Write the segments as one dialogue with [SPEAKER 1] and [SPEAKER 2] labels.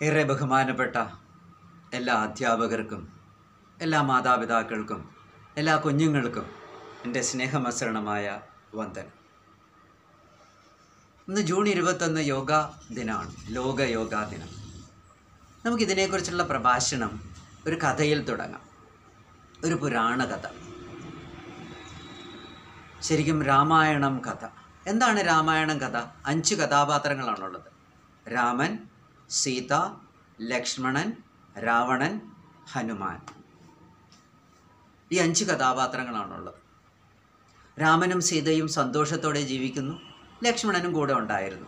[SPEAKER 1] ഏറെ ബഹുമാനപ്പെട്ട എല്ലാ അധ്യാപകർക്കും എല്ലാ മാതാപിതാക്കൾക്കും എല്ലാ കുഞ്ഞുങ്ങൾക്കും എൻ്റെ സ്നേഹമസരണമായ വന്ദനം ഇന്ന് ജൂൺ ഇരുപത്തൊന്ന് യോഗ ദിനമാണ് ലോക യോഗാ ദിനം നമുക്കിതിനെക്കുറിച്ചുള്ള പ്രഭാഷണം ഒരു കഥയിൽ തുടങ്ങാം ഒരു പുരാണ കഥ ശരിക്കും രാമായണം കഥ എന്താണ് രാമായണം കഥ അഞ്ച് കഥാപാത്രങ്ങളാണുള്ളത് രാമൻ സീത ലക്ഷ്മണൻ രാവണൻ ഹനുമാൻ ഈ അഞ്ച് കഥാപാത്രങ്ങളാണുള്ളത് രാമനും സീതയും സന്തോഷത്തോടെ ജീവിക്കുന്നു ലക്ഷ്മണനും കൂടെ ഉണ്ടായിരുന്നു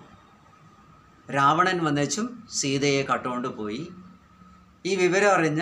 [SPEAKER 1] രാവണൻ വന്നേച്ചും സീതയെ കട്ടുകൊണ്ട് പോയി ഈ വിവരം അറിഞ്ഞ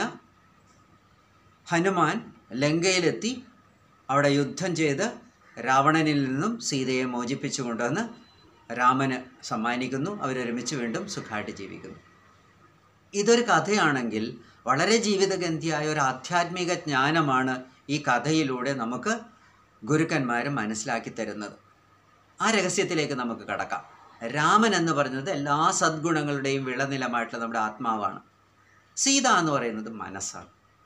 [SPEAKER 1] ഹനുമാൻ ലങ്കയിലെത്തി അവിടെ യുദ്ധം ചെയ്ത് രാവണനിൽ നിന്നും സീതയെ മോചിപ്പിച്ചു കൊണ്ടുവന്ന് രാമന് സമ്മാനിക്കുന്നു അവരൊരുമിച്ച് വീണ്ടും സുഖമായിട്ട് ജീവിക്കുന്നു ഇതൊരു കഥയാണെങ്കിൽ വളരെ ജീവിതഗന്ധിയായ ഒരു ആധ്യാത്മിക ജ്ഞാനമാണ് ഈ കഥയിലൂടെ നമുക്ക് ഗുരുക്കന്മാർ മനസ്സിലാക്കി തരുന്നത് ആ രഹസ്യത്തിലേക്ക് നമുക്ക് കടക്കാം രാമൻ എന്ന് പറയുന്നത് എല്ലാ സദ്ഗുണങ്ങളുടെയും വിളനിലമായിട്ടുള്ള നമ്മുടെ ആത്മാവാണ് സീത എന്ന് പറയുന്നത് മനസ്സാണ്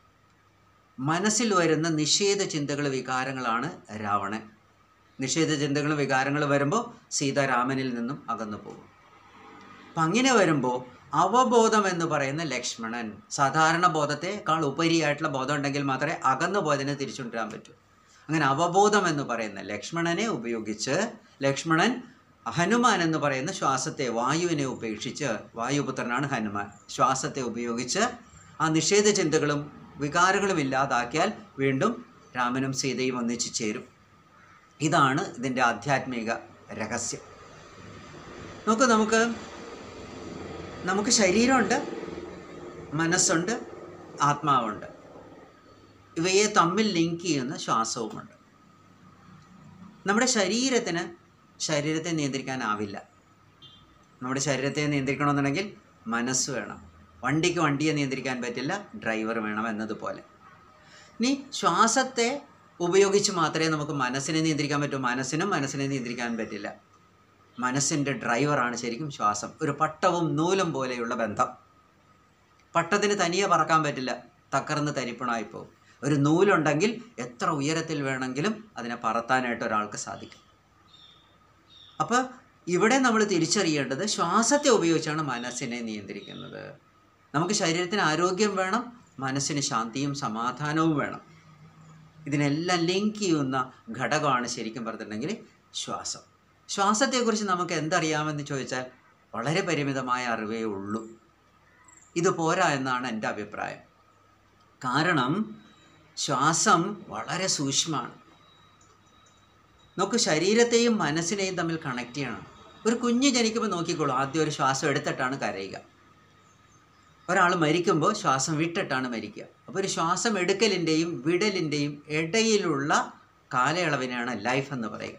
[SPEAKER 1] മനസ്സിൽ വരുന്ന നിഷേധ ചിന്തകൾ വികാരങ്ങളാണ് രാവണൻ നിഷേധ ചിന്തകളും വികാരങ്ങളും വരുമ്പോൾ സീത രാമനിൽ നിന്നും അകന്നു പോകും അപ്പം അങ്ങനെ വരുമ്പോൾ അവബോധം എന്ന് പറയുന്ന ലക്ഷ്മണൻ സാധാരണ ബോധത്തെക്കാൾ ഉപരിയായിട്ടുള്ള ബോധം ഉണ്ടെങ്കിൽ മാത്രമേ അകന്നു പോയതിനെ തിരിച്ചുകൊണ്ടുവരാൻ പറ്റൂ അങ്ങനെ അവബോധം എന്ന് പറയുന്ന ലക്ഷ്മണനെ ഉപയോഗിച്ച് ലക്ഷ്മണൻ ഹനുമാൻ എന്ന് പറയുന്ന ശ്വാസത്തെ വായുവിനെ ഉപേക്ഷിച്ച് വായുപുത്രനാണ് ഹനുമാൻ ശ്വാസത്തെ ഉപയോഗിച്ച് ആ നിഷേധ ചിന്തകളും വികാരങ്ങളും ഇല്ലാതാക്കിയാൽ വീണ്ടും രാമനും സീതയും ഒന്നിച്ചു ചേരും ഇതാണ് ഇതിൻ്റെ ആധ്യാത്മിക രഹസ്യം നോക്ക് നമുക്ക് നമുക്ക് ശരീരമുണ്ട് മനസ്സുണ്ട് ആത്മാവുണ്ട് ഇവയെ തമ്മിൽ ലിങ്ക് ചെയ്യുന്ന ശ്വാസവുമുണ്ട് നമ്മുടെ ശരീരത്തിന് ശരീരത്തെ നിയന്ത്രിക്കാനാവില്ല നമ്മുടെ ശരീരത്തെ നിയന്ത്രിക്കണമെന്നുണ്ടെങ്കിൽ മനസ്സ് വേണം വണ്ടിക്ക് വണ്ടിയെ നിയന്ത്രിക്കാൻ പറ്റില്ല ഡ്രൈവർ വേണം എന്നതുപോലെ ഇനി ശ്വാസത്തെ ഉപയോഗിച്ച് മാത്രമേ നമുക്ക് മനസ്സിനെ നിയന്ത്രിക്കാൻ പറ്റൂ മനസ്സിനും മനസ്സിനെ നിയന്ത്രിക്കാൻ പറ്റില്ല മനസ്സിൻ്റെ ഡ്രൈവറാണ് ശരിക്കും ശ്വാസം ഒരു പട്ടവും നൂലും പോലെയുള്ള ബന്ധം പട്ടത്തിന് തനിയെ പറക്കാൻ പറ്റില്ല തക്കർന്ന് തരിപ്പണമായി പോകും ഒരു നൂലുണ്ടെങ്കിൽ എത്ര ഉയരത്തിൽ വേണമെങ്കിലും അതിനെ പറത്താനായിട്ട് ഒരാൾക്ക് സാധിക്കും അപ്പോൾ ഇവിടെ നമ്മൾ തിരിച്ചറിയേണ്ടത് ശ്വാസത്തെ ഉപയോഗിച്ചാണ് മനസ്സിനെ നിയന്ത്രിക്കുന്നത് നമുക്ക് ശരീരത്തിന് ആരോഗ്യം വേണം മനസ്സിന് ശാന്തിയും സമാധാനവും വേണം ഇതിനെല്ലാം ലിങ്ക് ചെയ്യുന്ന ഘടകമാണ് ശരിക്കും പറഞ്ഞിട്ടുണ്ടെങ്കിൽ ശ്വാസം ശ്വാസത്തെക്കുറിച്ച് നമുക്ക് എന്തറിയാമെന്ന് ചോദിച്ചാൽ വളരെ പരിമിതമായ അറിവേ ഉള്ളൂ ഇത് പോരാ എന്നാണ് എൻ്റെ അഭിപ്രായം കാരണം ശ്വാസം വളരെ സൂക്ഷ്മമാണ് നമുക്ക് ശരീരത്തെയും മനസ്സിനെയും തമ്മിൽ കണക്ട് ചെയ്യണം ഒരു കുഞ്ഞ് ജനിക്കുമ്പോൾ നോക്കിക്കോളൂ ആദ്യം ഒരു ശ്വാസം എടുത്തിട്ടാണ് കരയുക ഒരാൾ മരിക്കുമ്പോൾ ശ്വാസം വിട്ടിട്ടാണ് മരിക്കുക അപ്പോൾ ഒരു ശ്വാസം എടുക്കലിൻ്റെയും വിടലിൻ്റെയും ഇടയിലുള്ള കാലയളവിനെയാണ് ലൈഫ് എന്ന് പറയുക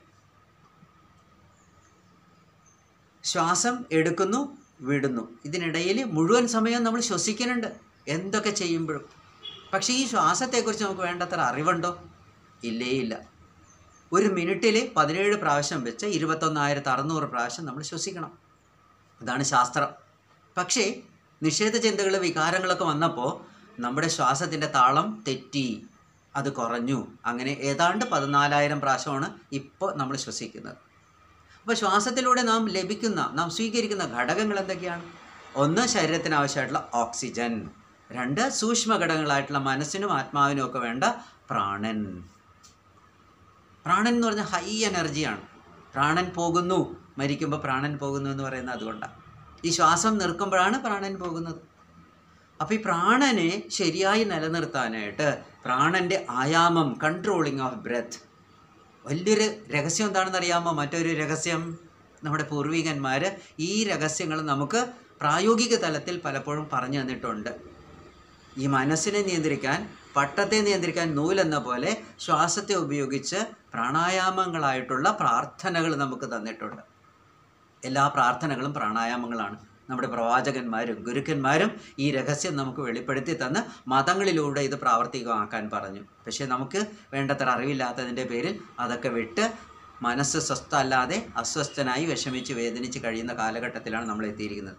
[SPEAKER 1] ശ്വാസം എടുക്കുന്നു വിടുന്നു ഇതിനിടയിൽ മുഴുവൻ സമയം നമ്മൾ ശ്വസിക്കുന്നുണ്ട് എന്തൊക്കെ ചെയ്യുമ്പോഴും പക്ഷേ ഈ ശ്വാസത്തെക്കുറിച്ച് നമുക്ക് വേണ്ടത്ര അറിവുണ്ടോ ഇല്ലേ ഇല്ല ഒരു മിനിറ്റിൽ പതിനേഴ് പ്രാവശ്യം വെച്ച് ഇരുപത്തൊന്നായിരത്തി അറുന്നൂറ് പ്രാവശ്യം നമ്മൾ ശ്വസിക്കണം അതാണ് ശാസ്ത്രം പക്ഷേ നിഷേധ ചിന്തകൾ വികാരങ്ങളൊക്കെ വന്നപ്പോൾ നമ്മുടെ ശ്വാസത്തിൻ്റെ താളം തെറ്റി അത് കുറഞ്ഞു അങ്ങനെ ഏതാണ്ട് പതിനാലായിരം പ്രാവശ്യമാണ് ഇപ്പോൾ നമ്മൾ ശ്വസിക്കുന്നത് അപ്പോൾ ശ്വാസത്തിലൂടെ നാം ലഭിക്കുന്ന നാം സ്വീകരിക്കുന്ന ഘടകങ്ങൾ എന്തൊക്കെയാണ് ഒന്ന് ശരീരത്തിന് ആവശ്യമായിട്ടുള്ള ഓക്സിജൻ രണ്ട് സൂക്ഷ്മ ഘടകങ്ങളായിട്ടുള്ള മനസ്സിനും ആത്മാവിനും ഒക്കെ വേണ്ട പ്രാണൻ പ്രാണൻ എന്ന് പറഞ്ഞാൽ ഹൈ എനർജിയാണ് പ്രാണൻ പോകുന്നു മരിക്കുമ്പോൾ പ്രാണൻ പോകുന്നു എന്ന് പറയുന്നത് അതുകൊണ്ടാണ് ഈ ശ്വാസം നിൽക്കുമ്പോഴാണ് പ്രാണൻ പോകുന്നത് അപ്പോൾ ഈ പ്രാണനെ ശരിയായി നിലനിർത്താനായിട്ട് പ്രാണൻ്റെ ആയാമം കൺട്രോളിങ് ഓഫ് ബ്രെത്ത് വലിയൊരു രഹസ്യം എന്താണെന്ന് അറിയാമോ മറ്റൊരു രഹസ്യം നമ്മുടെ പൂർവികന്മാർ ഈ രഹസ്യങ്ങൾ നമുക്ക് പ്രായോഗിക തലത്തിൽ പലപ്പോഴും പറഞ്ഞു തന്നിട്ടുണ്ട് ഈ മനസ്സിനെ നിയന്ത്രിക്കാൻ പട്ടത്തെ നിയന്ത്രിക്കാൻ നൂലെന്ന പോലെ ശ്വാസത്തെ ഉപയോഗിച്ച് പ്രാണായാമങ്ങളായിട്ടുള്ള പ്രാർത്ഥനകൾ നമുക്ക് തന്നിട്ടുണ്ട് എല്ലാ പ്രാർത്ഥനകളും പ്രാണായാമങ്ങളാണ് നമ്മുടെ പ്രവാചകന്മാരും ഗുരുക്കന്മാരും ഈ രഹസ്യം നമുക്ക് വെളിപ്പെടുത്തി തന്ന് മതങ്ങളിലൂടെ ഇത് പ്രാവർത്തികമാക്കാൻ പറഞ്ഞു പക്ഷേ നമുക്ക് വേണ്ടത്ര അറിവില്ലാത്തതിൻ്റെ പേരിൽ അതൊക്കെ വിട്ട് മനസ്സ് സ്വസ്ഥ അല്ലാതെ അസ്വസ്ഥനായി വിഷമിച്ച് വേദനിച്ച് കഴിയുന്ന കാലഘട്ടത്തിലാണ് നമ്മൾ എത്തിയിരിക്കുന്നത്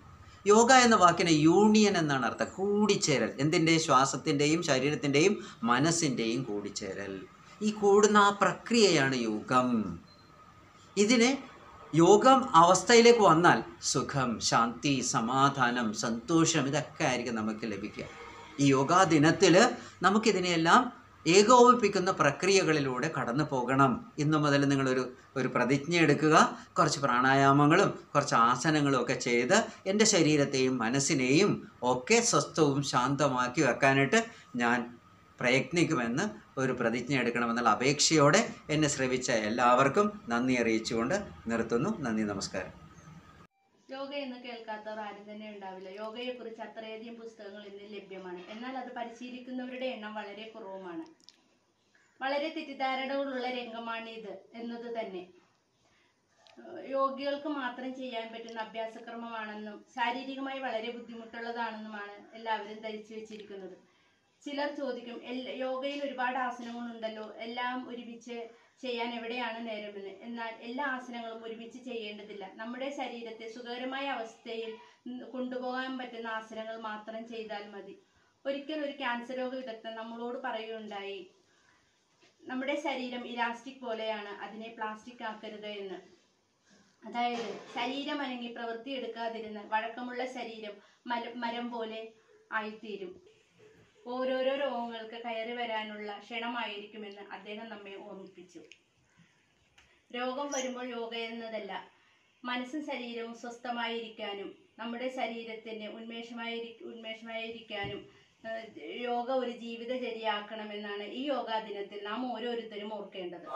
[SPEAKER 1] യോഗ എന്ന വാക്കിന് യൂണിയൻ എന്നാണ് അർത്ഥം കൂടിച്ചേരൽ എന്തിൻ്റെ ശ്വാസത്തിൻ്റെയും ശരീരത്തിൻ്റെയും മനസ്സിൻ്റെയും കൂടിച്ചേരൽ ഈ കൂടുന്ന ആ പ്രക്രിയയാണ് യോഗം ഇതിന് യോഗം അവസ്ഥയിലേക്ക് വന്നാൽ സുഖം ശാന്തി സമാധാനം സന്തോഷം ഇതൊക്കെ ആയിരിക്കും നമുക്ക് ലഭിക്കുക ഈ യോഗാ ദിനത്തിൽ നമുക്കിതിനെയെല്ലാം ഏകോപിപ്പിക്കുന്ന പ്രക്രിയകളിലൂടെ കടന്നു പോകണം ഇന്നു മുതൽ നിങ്ങളൊരു ഒരു പ്രതിജ്ഞ എടുക്കുക കുറച്ച് പ്രാണായാമങ്ങളും കുറച്ച് ആസനങ്ങളും ഒക്കെ ചെയ്ത് എൻ്റെ ശരീരത്തെയും മനസ്സിനെയും ഒക്കെ സ്വസ്ഥവും ശാന്തമാക്കി വെക്കാനായിട്ട് ഞാൻ പ്രയത്നിക്കുമെന്ന് ഒരു പ്രതിജ്ഞ എടുക്കണമെന്നുള്ള അപേക്ഷയോടെ എന്നെ ശ്രവിച്ച എല്ലാവർക്കും നന്ദി അറിയിച്ചുകൊണ്ട് നിർത്തുന്നു നന്ദി നമസ്കാരം
[SPEAKER 2] യോഗ എന്ന് കേൾക്കാത്തവർ ആരും തന്നെ ഉണ്ടാവില്ല യോഗയെ കുറിച്ച് അത്രയധികം പുസ്തകങ്ങൾ ഇന്ന് ലഭ്യമാണ് എന്നാൽ അത് പരിശീലിക്കുന്നവരുടെ എണ്ണം വളരെ കുറവുമാണ് വളരെ തെറ്റിദ്ധാരണകളുള്ള രംഗമാണ് ഇത് എന്നത് തന്നെ ഏഹ് യോഗികൾക്ക് മാത്രം ചെയ്യാൻ പറ്റുന്ന അഭ്യാസക്രമമാണെന്നും ശാരീരികമായി വളരെ ബുദ്ധിമുട്ടുള്ളതാണെന്നുമാണ് എല്ലാവരും ധരിച്ചു വെച്ചിരിക്കുന്നത് ചിലർ ചോദിക്കും എൽ- യോഗയിൽ ഒരുപാട് ആസനങ്ങളുണ്ടല്ലോ എല്ലാം ഒരുമിച്ച് ചെയ്യാൻ എവിടെയാണ് നേരമെന്ന് എന്നാൽ എല്ലാ ആസനങ്ങളും ഒരുമിച്ച് ചെയ്യേണ്ടതില്ല നമ്മുടെ ശരീരത്തെ സുഖകരമായ അവസ്ഥയിൽ ന് കൊണ്ടുപോകാൻ പറ്റുന്ന ആസനങ്ങൾ മാത്രം ചെയ്താൽ മതി ഒരിക്കൽ ഒരു ക്യാൻസർ രോഗ വിദഗ്ധൻ നമ്മളോട് പറയുകയുണ്ടായി നമ്മുടെ ശരീരം ഇലാസ്റ്റിക് പോലെയാണ് അതിനെ പ്ലാസ്റ്റിക് ആക്കരുത് എന്ന് അതായത് ശരീരം അനങ്ങി പ്രവൃത്തിയെടുക്കാതിരുന്ന് വഴക്കമുള്ള ശരീരം മല മരം പോലെ ആയിത്തീരും ഓരോരോ രോഗങ്ങൾക്ക് കയറി വരാനുള്ള ക്ഷണമായിരിക്കുമെന്ന് അദ്ദേഹം നമ്മെ ഓർമ്മിപ്പിച്ചു രോഗം വരുമ്പോൾ യോഗ എന്നതല്ല മനസ്സും ശരീരവും സ്വസ്ഥമായിരിക്കാനും നമ്മുടെ ശരീരത്തിന് ഉന്മേഷമായി ഉന്മേഷമായിരിക്കാനും ഏഹ്, യോഗ ഒരു ജീവിതചര്യയാക്കണമെന്നാണ് ഈ യോഗാ ദിനത്തിൽ നാം ഓരോരുത്തരും ഓർക്കേണ്ടത്